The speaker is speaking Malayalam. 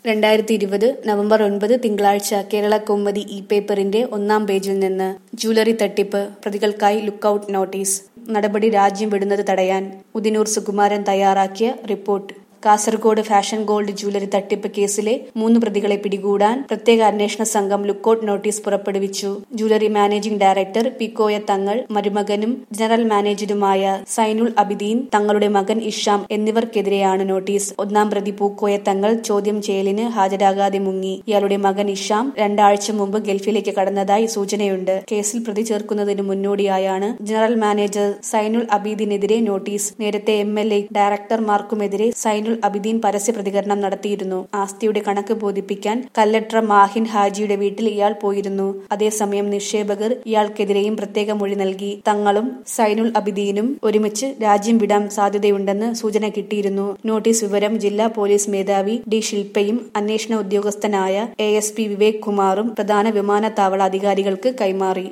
രണ്ടായിരത്തി ഇരുപത് നവംബർ ഒൻപത് തിങ്കളാഴ്ച കേരള കൗമുദി ഇ പേപ്പറിന്റെ ഒന്നാം പേജിൽ നിന്ന് ജ്വല്ലറി തട്ടിപ്പ് പ്രതികൾക്കായി ലുക്കൌട്ട് നോട്ടീസ് നടപടി രാജ്യം വിടുന്നത് തടയാൻ ഉദിനൂർ സുകുമാരൻ തയ്യാറാക്കിയ report Kasaragod fashion gold jewellery തട്ടിപ്പ് കേസിലെ മൂന്ന് പ്രതികളെ പിടികൂടാൻ പ്രത്യേക അന്വേഷണ സംഘം ലുക്കൌട്ട് നോട്ടീസ് പുറപ്പെടുവിച്ചു jewellery managing director Pookoya Thangal മരുമകനും ജനറൽ മാനേജരുമായ സൈനുൾ അബിദീൻ തങ്ങളുടെ മകൻ ഇഷാം എന്നിവർക്കെതിരെയാണ് നോട്ടീസ് ഒന്നാം പ്രതി പൂക്കോയ തങ്ങൾ ചോദ്യം ചെയ്യലിന് ഹാജരാകാതെ മുങ്ങി ഇയാളുടെ മകൻ ഇഷാം രണ്ടാഴ്ച മുമ്പ് ഗൾഫിലേക്ക് കടന്നതായി സൂചനയുണ്ട് കേസിൽ പ്രതി ചേർക്കുന്നതിന് മുന്നോടിയായാണ് ജനറൽ മാനേജർ സൈനുൾ അബീദിനെതിരെ നോട്ടീസ് നേരത്തെ എം എൽ എ ഡയറക്ടർമാർക്കുമെതിരെ സൈനുൾ അബിദീൻ പരസ്യ പ്രതികരണം നടത്തിയിരുന്നു ആസ്തിയുടെ കണക്ക് ബോധിപ്പിക്കാൻ കല്ലട്ര മാഹിൻ ഹാജിയുടെ വീട്ടിൽ ഇയാൾ പോയിരുന്നു അതേസമയം നിക്ഷേപകർ ഇയാൾക്കെതിരെയും പ്രത്യേക മൊഴി നൽകി തങ്ങളും സൈനുൾ അബിദീനും ഒരുമിച്ച് രാജ്യം വിടാൻ സാധ്യതയുണ്ടെന്ന് സൂചന കിട്ടിയിരുന്നു നോട്ടീസ് വിവരം ജില്ലാ പോലീസ് മേധാവി ഡി ശില്പയും അന്വേഷണ ഉദ്യോഗസ്ഥനായ എ എസ് പി വിവേക് കുമാറും പ്രധാന വിമാനത്താവള അധികാരികൾക്ക് കൈമാറി